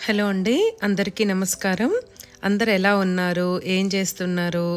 hello అండి అందరికీ నమస్కారం అందరు ఎలా ఉన్నారు ఏం చేస్తున్నారు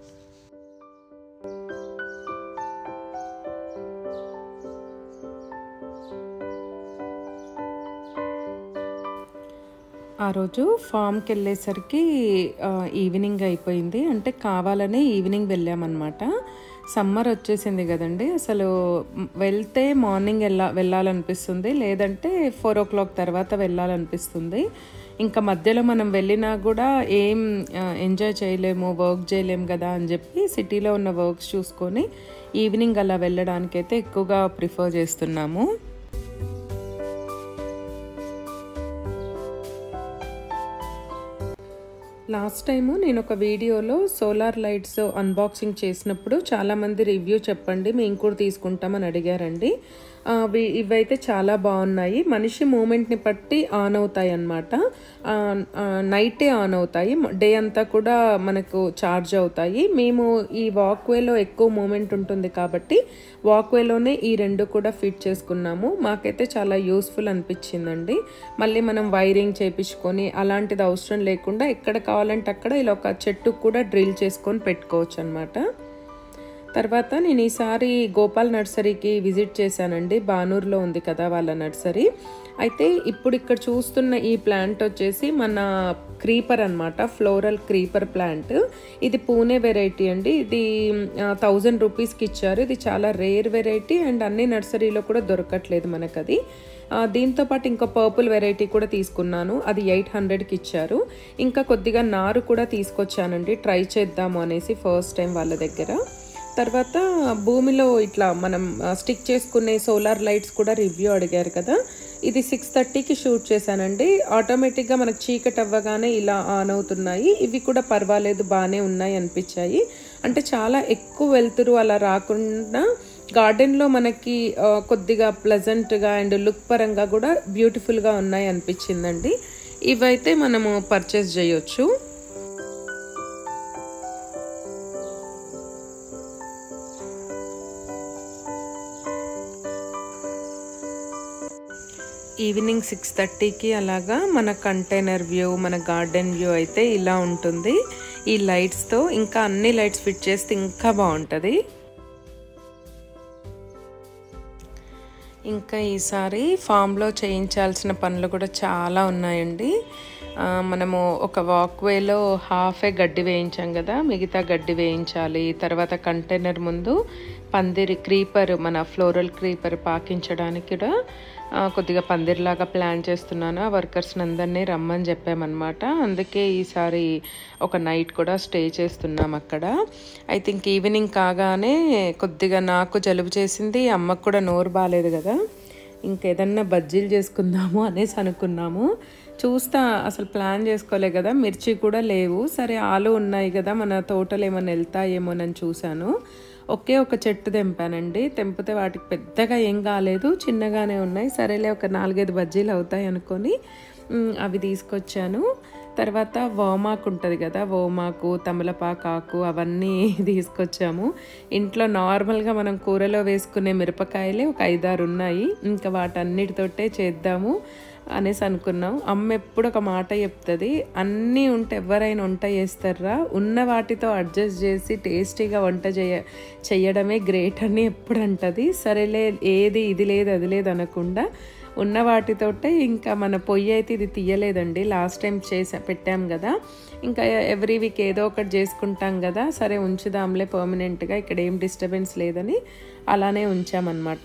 ఆ రోజు ఫామ్కి వెళ్ళేసరికి ఆ, ఈవినింగ్ అయిపోయింది అంటే కావాలనే ఈవినింగ్ వెళ్ళామన్నమాట సమ్మర్ వచ్చేసింది కదండి అసలు మ్, వెళ్తే మార్నింగ్ వెళ్ళా వెళ్ళాలనిపిస్తుంది లేదంటే ఫోర్ ఓ క్లాక్ తర్వాత వెళ్ళాలనిపిస్తుంది ఇంకా మధ్యలో మనం వెళ్ళినా కూడా ఏం ఆ, ఎంజాయ్ చేయలేము వర్క్ చేయలేము కదా అని చెప్పి సిటీలో ఉన్న వర్క్స్ చూసుకొని ఈవినింగ్ అలా వెళ్ళడానికైతే ఎక్కువగా ప్రిఫర్ చేస్తున్నాము లాస్ట్ టైము నేను ఒక వీడియోలో సోలార్ లైట్స్ అన్బాక్సింగ్ చేసినప్పుడు చాలామంది రివ్యూ చెప్పండి మేము కూడా తీసుకుంటామని అడిగారండి ఆ, వి- ఇవైతే చాలా బాగున్నాయి మనిషి మూమెంట్ని బట్టి ఆన్ అవుతాయి అన్నమాట ఆ, ఆ, నైటే ఆన్ అవుతాయి డే అంతా కూడా మనకు ఛార్జ్ అవుతాయి మేము ఈ వాక్వేలో ఎక్కువ మూమెంట్ ఉంటుంది కాబట్టి వాక్వేలోనే ఈ రెండు కూడా ఫిట్ చేసుకున్నాము మాకైతే చాలా యూస్ఫుల్ అనిపించిందండి మళ్ళీ మనం వైరింగ్ చేపించుకొని అలాంటిది అవసరం లేకుండా ఎక్కడ కావాలంటే అక్కడ ఇలా ఒక చెట్టు కూడా డ్రిల్ చేసుకొని పెట్టుకోవచ్చు అనమాట తర్వాత నేను ఈసారి గోపాల్ నర్సరీకి విజిట్ చేశానండి బానూరులో ఉంది కదా వాళ్ళ నర్సరీ అయితే ఇప్పుడు ఇక్కడ చూస్తున్న ఈ ప్లాంట్ వచ్చేసి మన క్రీపర్ అన్నమాట ఫ్లోరల్ క్రీపర్ ప్లాంట్ ఇది పూణే వెరైటీ అండి ఇది థౌజండ్ రూపీస్కి ఇచ్చారు ఇది చాలా రేర్ వెరైటీ అండ్ అన్ని నర్సరీలో కూడా దొరకట్లేదు మనకు అది ఆ, దీంతో పాటు ఇంకా పర్పుల్ వెరైటీ కూడా తీసుకున్నాను అది ఎయిట్ హండ్రెడ్కి ఇచ్చారు ఇంకా కొద్దిగా నారు కూడా తీసుకొచ్చానండి ట్రై చేద్దాము అనేసి ఫస్ట్ టైం వాళ్ళ దగ్గర తర్వాత భూమిలో ఇట్లా మనం స్టిక్ చేసుకునే సోలార్ లైట్స్ కూడా రివ్యూ అడిగారు కదా ఇది సిక్స్ థర్టీకి షూట్ చేశానండి ఆటోమేటిక్గా మనకు చీకటి అవ్వగానే ఇలా ఆన్ అవుతున్నాయి ఇవి కూడా పర్వాలేదు బాగానే ఉన్నాయి అనిపించాయి అంటే చాలా ఎక్కువ వెళ్తురు అలా రాకుండా గార్డెన్లో మనకి ఆ, కొద్దిగా ప్లెజెంట్గా అండ్ లుక్ పరంగా కూడా బ్యూటిఫుల్గా ఉన్నాయి అనిపించిందండి ఇవైతే మనము పర్చేస్ చేయొచ్చు ఈవినింగ్ సిక్స్ థర్టీకి అలాగా మన కంటైనర్ వ్యూ మన గార్డెన్ వ్యూ అయితే ఇలా ఉంటుంది ఈ లైట్స్తో ఇంకా అన్ని లైట్స్ ఫిట్ చేస్తే ఇంకా బాగుంటుంది ఇంకా ఈసారి ఫామ్లో చేయించాల్సిన పనులు కూడా చాలా ఉన్నాయండి ఆ, మనము ఒక వాక్వేలో హాఫే గడ్డి వేయించాం కదా మిగతా గడ్డి వేయించాలి తర్వాత కంటైనర్ ముందు పందిరి క్రీపర్ మన ఫ్లోరల్ క్రీపర్ పాకించడానికి కూడా ఆ, కొద్దిగా పందిరిలాగా ప్లాన్ చేస్తున్నాను ఆ వర్కర్స్ని అందరినీ రమ్మని చెప్పామన్నమాట అందుకే ఈసారి ఒక నైట్ కూడా స్టే చేస్తున్నాం అక్కడ ఐ థింక్ ఈవినింగ్ కాగానే కొద్దిగా నాకు జలుబు చేసింది అమ్మకు కూడా నోరు బాగాలేదు కదా ఇంకేదన్నా బజ్జీలు చేసుకుందాము అనేసి అనుకున్నాము చూస్తా అసలు ప్లాన్ చేసుకోలే కదా మిర్చి కూడా లేవు సరే ఆలు ఉన్నాయి కదా మన తోటలు ఏమైనా వెళ్తాయేమోనని చూశాను ఒకే ఒక చెట్టు తెంపానండి తెంపితే వాటికి పెద్దగా ఏం కాలేదు చిన్నగానే ఉన్నాయి సరేలే ఒక నాలుగైదు బజ్జీలు అవుతాయి అనుకొని మ్, అవి తీసుకొచ్చాను తర్వాత ఓమాకు ఉంటుంది కదా ఓమాకు తమలపాకు ఆకు అవన్నీ తీసుకొచ్చాము ఇంట్లో నార్మల్గా మనం కూరలో వేసుకునే మిరపకాయలే ఒక ఐదారు ఉన్నాయి ఇంకా వాటన్నిటితోటే చేద్దాము అనేసి అనుకున్నాం అమ్మ ఎప్పుడు ఒక మాట చెప్తుంది అన్నీ ఉంటే ఎవరైనా వంట చేస్తారా ఉన్న వాటితో అడ్జస్ట్ చేసి టేస్టీగా వంట చేయ చేయడమే గ్రేట్ అని ఎప్పుడు అంటది సరేలే ఏది ఇది లేదు అది లేదు అనకుండా ఉన్న వాటితోటే ఇంకా మన పొయ్యి అయితే ఇది తీయలేదండి లాస్ట్ టైం చేసా పెట్టాం కదా ఇంకా ఎవ్రీ వీక్ ఏదో ఒకటి చేసుకుంటాం కదా సరే ఉంచుదాంలే పర్మనెంట్గా ఇక్కడ ఏం డిస్టర్బెన్స్ లేదని అలానే ఉంచామన్నమాట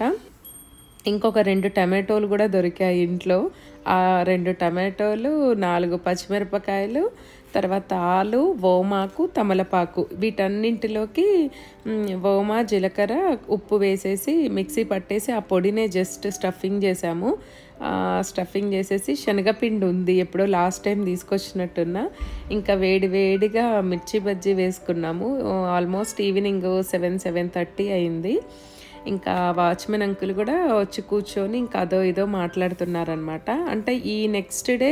ఇంకొక రెండు టమాటోలు కూడా దొరికాయి ఇంట్లో ఆ రెండు టమాటోలు నాలుగు పచ్చిమిరపకాయలు తర్వాత ఆలు ఓమాకు తమలపాకు వీటన్నింటిలోకి మ్, ఓమా జీలకర్ర ఉప్పు వేసేసి మిక్సీ పట్టేసి ఆ పొడినే జస్ట్ స్టఫింగ్ చేసాము ఆ, స్టఫింగ్ చేసేసి శనగపిండి ఉంది ఎప్పుడో లాస్ట్ టైం తీసుకొచ్చినట్టున్నా ఇంకా వేడి వేడిగా మిర్చి బజ్జీ వేసుకున్నాము almost evening seven seven thirty అయింది ఇంకా వాచ్మెన్ అంకుల్ కూడా వచ్చి కూర్చొని ఇంకా అదో ఇదో మాట్లాడుతున్నారనమాట అంటే ఈ నెక్స్ట్ డే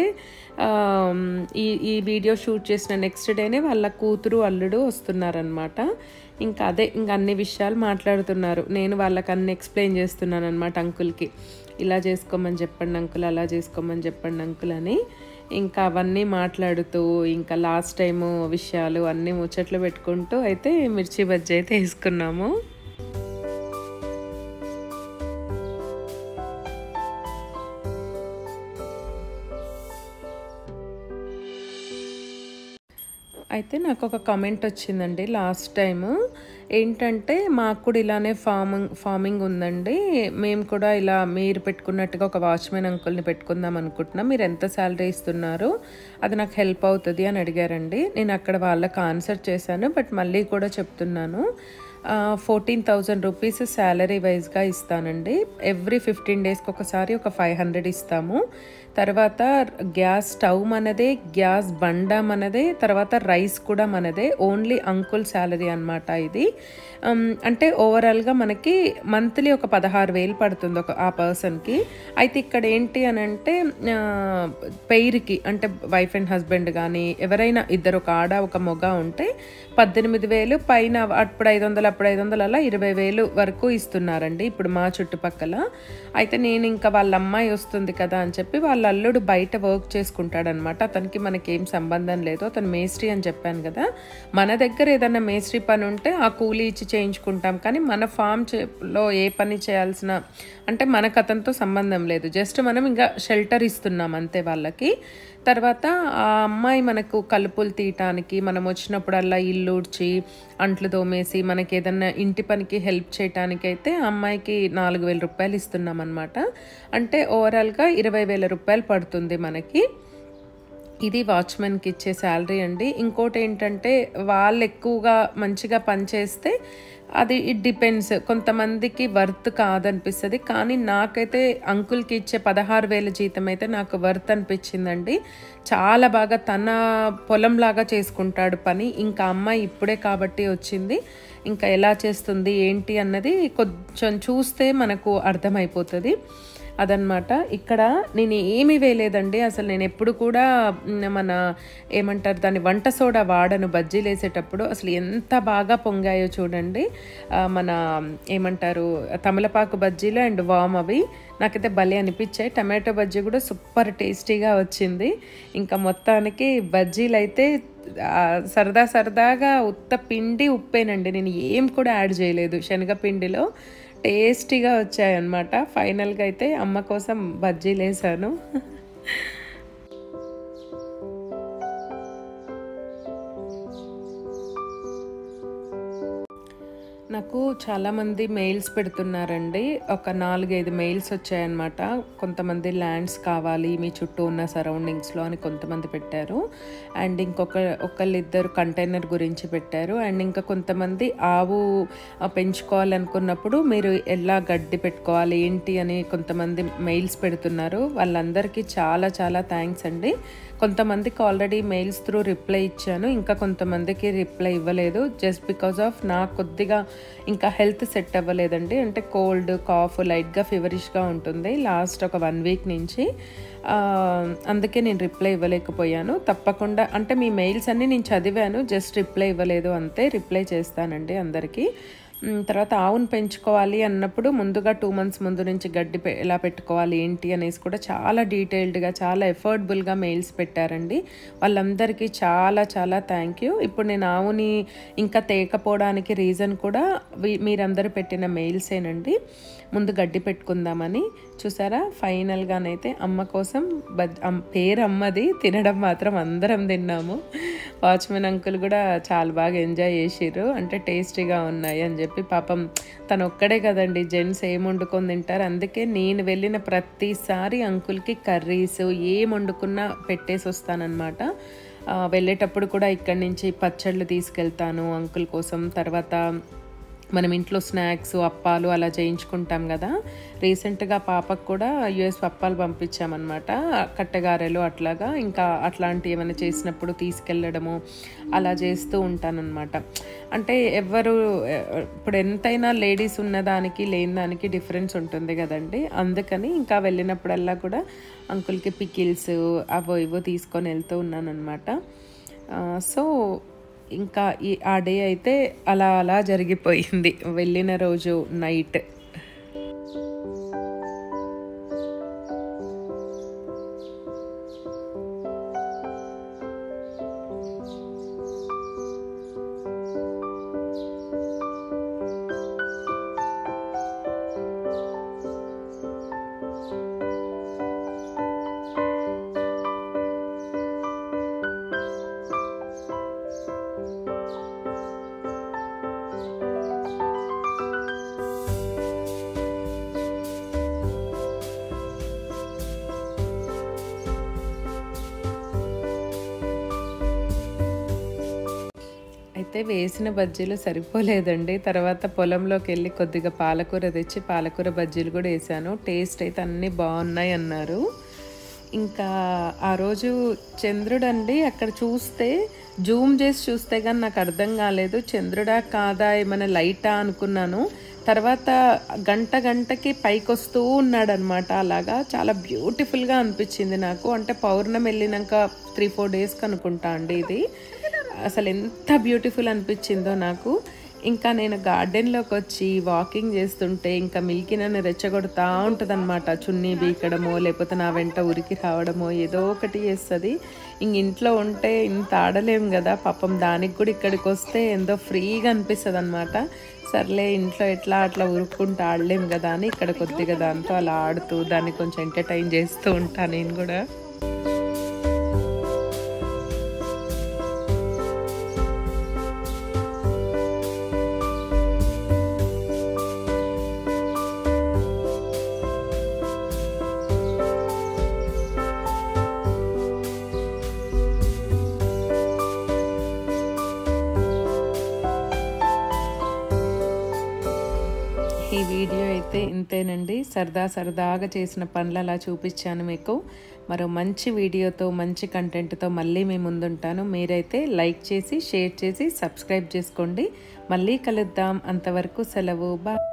ఈ ఈ వీడియో షూట్ చేసిన నెక్స్ట్ డేనే వాళ్ళ కూతురు అల్లుడు వస్తున్నారనమాట ఇంకా అదే ఇంకా అన్ని విషయాలు మాట్లాడుతున్నారు నేను వాళ్ళకి అన్ని ఎక్స్ప్లెయిన్ చేస్తున్నాను అనమాట అంకుల్కి ఇలా చేసుకోమని చెప్పండి అంకుల్ అలా చేసుకోమని చెప్పండి అంకుల్ అని ఇంకా అవన్నీ మాట్లాడుతూ ఇంకా లాస్ట్ టైము విషయాలు అన్నీ ముచ్చట్లు పెట్టుకుంటూ అయితే మిర్చి బజ్జీ అయితే వేసుకున్నాము అయితే నాకు ఒక కామెంట్ వచ్చిందండి లాస్ట్ టైము ఏంటంటే మాకు కూడా ఇలానే ఫార్మింగ్ ఫార్మింగ్ ఉందండి మేము కూడా ఇలా మీరు పెట్టుకున్నట్టుగా ఒక వాచ్మెన్ అంకుల్ని పెట్టుకుందాం అనుకుంటున్నాం మీరు ఎంత శాలరీ ఇస్తున్నారు అది నాకు హెల్ప్ అవుతుంది అని అడిగారండి నేను అక్కడ వాళ్ళకి ఆన్సర్ చేశాను బట్ మళ్ళీ కూడా చెప్తున్నాను ఫోర్టీన్ థౌజండ్ రూపీస్ శాలరీ వైజ్గా ఇస్తానండి ఎవ్రీ ఫిఫ్టీన్ డేస్కి ఒకసారి ఒక ఫైవ్ హండ్రెడ్ ఇస్తాము తర్వాత గ్యాస్ స్టవ్ మనదే గ్యాస్ బండ మనదే తర్వాత రైస్ కూడా మనదే ఓన్లీ అంకుల్ శాలరీ అనమాట ఇది అంటే ఓవరాల్గా మనకి మంత్లీ ఒక పదహారు వేలు పడుతుంది ఒక ఆ పర్సన్కి అయితే ఇక్కడ ఏంటి అని అంటే పెయిర్కి అంటే వైఫ్ అండ్ హస్బెండ్ కానీ ఎవరైనా ఇద్దరు ఒక ఆడ ఒక మొగ ఉంటే పద్దెనిమిది వేలు పైన అప్పుడు ఐదు వందలు అప్పుడు ఐదు వందలు అలా ఇరవై వేలు వరకు ఇస్తున్నారండి ఇప్పుడు మా చుట్టుపక్కల అయితే నేను ఇంకా వాళ్ళ అమ్మాయి వస్తుంది కదా అని చెప్పి వాళ్ళ అల్లుడు బయట వర్క్ చేసుకుంటాడనమాట అతనికి మనకేం సంబంధం లేదు అతను మేస్త్రి అని చెప్పాను కదా మన దగ్గర ఏదైనా మేస్త్రి పని ఉంటే ఆ కూలీ ఇచ్చి చేయించుకుంటాం కానీ మన ఫామ్ లో ఏ పని చేయాల్సిన అంటే మనకు అతనితో సంబంధం లేదు జస్ట్ మనం ఇంకా షెల్టర్ ఇస్తున్నాం అంతే వాళ్ళకి తర్వాత ఆ అమ్మాయి మనకు కలుపులు తీయటానికి మనం వచ్చినప్పుడల్లా ఇల్లు ఊడ్చి అంట్లు తోమేసి మనకి ఏదన్నా ఇంటి పనికి హెల్ప్ చేయటానికి అయితే ఆ అమ్మాయికి నాలుగు వేల రూపాయలు ఇస్తున్నాం అనమాట అంటే ఓవరాల్గా ఇరవై వేల రూపాయలు పడుతుంది మనకి ఇది వాచ్మెన్కి ఇచ్చే శాలరీ అండి ఇంకోటి ఏంటంటే వాళ్ళు ఎక్కువగా మంచిగా పనిచేస్తే అది ఇట్ డిపెండ్స్ కొంతమందికి వర్త్ కాదనిపిస్తుంది కానీ నాకైతే అంకుల్కి ఇచ్చే పదహారు వేల జీతం అయితే నాకు వర్త్ అనిపించిందండి చాలా బాగా తన పొలంలాగా చేసుకుంటాడు పని ఇంకా అమ్మాయి ఇప్పుడే కాబట్టి వచ్చింది ఇంకా ఎలా చేస్తుంది ఏంటి అన్నది కొంచెం చూస్తే మనకు అర్థమైపోతుంది అదనమాట ఇక్కడ నేను ఏమీ వేయలేదండి అసలు నేను ఎప్పుడు కూడా మన ఏమంటారు దాన్ని వంట సోడా వాడను బజ్జీలు వేసేటప్పుడు అసలు ఎంత బాగా పొంగాయో చూడండి మన ఏమంటారు తమలపాకు బజ్జీలు అండ్ వామ్ అవి నాకైతే భలే అనిపించాయి టమాటో బజ్జీ కూడా సూపర్ టేస్టీగా వచ్చింది ఇంకా మొత్తానికి బజ్జీలు అయితే సరదా సరదాగా ఉత్త పిండి ఉప్పేనండి నేను ఏం కూడా యాడ్ చేయలేదు శనగపిండిలో టేస్టీగా వచ్చాయన్నమాట ఫైనల్గా అయితే అమ్మ కోసం బజ్జీలు వేసాను నాకు చాలామంది మెయిల్స్ పెడుతున్నారండి ఒక నాలుగైదు మెయిల్స్ వచ్చాయన్నమాట కొంతమంది ల్యాండ్స్ కావాలి మీ చుట్టూ ఉన్న సరౌండింగ్స్లో అని కొంతమంది పెట్టారు అండ్ ఇంకొక ఒకళ్ళిద్దరు కంటైనర్ గురించి పెట్టారు అండ్ ఇంకా కొంతమంది ఆవు పెంచుకోవాలనుకున్నప్పుడు మీరు ఎలా గడ్డి పెట్టుకోవాలి ఏంటి అని కొంతమంది మెయిల్స్ పెడుతున్నారు వాళ్ళందరికీ చాలా చాలా థ్యాంక్స్ అండి కొంతమందికి ఆల్రెడీ మెయిల్స్ త్రూ రిప్లై ఇచ్చాను ఇంకా కొంతమందికి రిప్లై ఇవ్వలేదు జస్ట్ బికాజ్ ఆఫ్ నాకు కొద్దిగా ఇంకా హెల్త్ సెట్ అవ్వలేదండి అంటే కోల్డ్ కాఫ్ లైట్గా ఫీవరిష్గా ఉంటుంది లాస్ట్ ఒక వన్ వీక్ నుంచి అందుకే నేను రిప్లై ఇవ్వలేకపోయాను తప్పకుండా అంటే మీ మెయిల్స్ అన్నీ నేను చదివాను జస్ట్ రిప్లై ఇవ్వలేదు అంతే రిప్లై చేస్తానండి అందరికీ తర్వాత ఆవును పెంచుకోవాలి అన్నప్పుడు ముందుగా టూ మంత్స్ ముందు నుంచి గడ్డి ఎలా పెట్టుకోవాలి ఏంటి అనేసి కూడా చాలా డీటెయిల్డ్గా చాలా ఎఫర్డబుల్గా మెయిల్స్ పెట్టారండి వాళ్ళందరికీ చాలా చాలా థ్యాంక్ యూ ఇప్పుడు నేను ఆవుని ఇంకా తేకపోవడానికి రీజన్ కూడా మీరందరూ పెట్టిన మెయిల్సేనండి ముందు గడ్డి పెట్టుకుందామని చూసారా ఫైనల్గానైతే అమ్మ కోసం బజ్ పేరు అమ్మది తినడం మాత్రం అందరం తిన్నాము వాచ్మెన్ అంకుల్ కూడా చాలా బాగా ఎంజాయ్ చేసిర్రు అంటే టేస్టీగా ఉన్నాయి అని చెప్పి పాపం తను ఒక్కడే కదండి జెంట్స్ ఏం వండుకొని తింటారు అందుకే నేను వెళ్ళిన ప్రతిసారి అంకుల్కి కర్రీస్ ఏం వండుకున్నా పెట్టేసి వస్తానన్నమాట వెళ్ళేటప్పుడు కూడా ఇక్కడి నుంచి పచ్చళ్ళు తీసుకెళ్తాను అంకుల్ కోసం తర్వాత మనం ఇంట్లో స్నాక్స్ అప్పాలు అలా చేయించుకుంటాం కదా రీసెంట్గా పాపకు కూడా యుఎస్ అప్పాలు పంపించామన్నమాట కట్టెగారెలు అట్లాగా ఇంకా అట్లాంటివి ఏమైనా చేసినప్పుడు తీసుకెళ్ళడము అలా చేస్తూ ఉంటానన్నమాట అంటే ఎవరు ఇప్పుడు ఎంతైనా లేడీస్ ఉన్నదానికి లేని దానికి డిఫరెన్స్ ఉంటుంది కదండి అందుకని ఇంకా వెళ్ళినప్పుడల్లా కూడా అంకుల్కి పికిల్స్ అవో ఇవో తీసుకొని వెళ్తూ ఉన్నానన్నమాట సో ఇంకా ఈ ఆ డే అయితే అలా అలా జరిగిపోయింది వెళ్ళిన రోజు నైట్ వేసిన బజ్జీలు సరిపోలేదండి తర్వాత పొలంలోకి వెళ్ళి కొద్దిగా పాలకూర తెచ్చి పాలకూర బజ్జీలు కూడా వేసాను టేస్ట్ అయితే అన్నీ బాగున్నాయి అన్నారు ఇంకా ఆ రోజు చంద్రుడు అండి అక్కడ చూస్తే జూమ్ చేసి చూస్తే కానీ నాకు అర్థం కాలేదు చంద్రుడా కాదా ఏమైనా లైటా అనుకున్నాను తర్వాత గంట గంటకి పైకి వస్తూ ఉన్నాడు అనమాట అలాగా చాలా బ్యూటిఫుల్గా అనిపించింది నాకు అంటే పౌర్ణమి వెళ్ళినాక త్రీ ఫోర్ డేస్కి అనుకుంటా అండి ఇది అసలు ఎంత బ్యూటిఫుల్ అనిపించిందో నాకు ఇంకా నేను గార్డెన్లోకి వచ్చి వాకింగ్ చేస్తుంటే ఇంకా మిల్కీ నన్ను రెచ్చగొడతా ఉంటుంది అనమాట చున్నీ బీకడమో లేకపోతే నా వెంట ఉరికి రావడమో ఏదో ఒకటి చేస్తుంది ఇంక ఇంట్లో ఉంటే ఇంత ఆడలేం కదా పాపం దానికి కూడా ఇక్కడికి వస్తే ఎంతో ఫ్రీగా అనిపిస్తుంది అనమాట సర్లే ఇంట్లో ఎట్లా అట్లా ఉరుక్కుంటూ ఆడలేం కదా అని ఇక్కడ కొద్దిగా దాంతో అలా ఆడుతూ దాన్ని కొంచెం ఎంటర్టైన్ చేస్తూ ఉంటాను నేను కూడా ఈ వీడియో అయితే ఇంతేనండి సరదా సరదాగా చేసిన పనులు అలా చూపించాను మీకు మరో మంచి వీడియోతో మంచి కంటెంట్తో మళ్ళీ మీ ముందుంటాను మీరైతే లైక్ చేసి షేర్ చేసి సబ్స్క్రైబ్ చేసుకోండి మళ్ళీ కలుద్దాం అంతవరకు సెలవు బా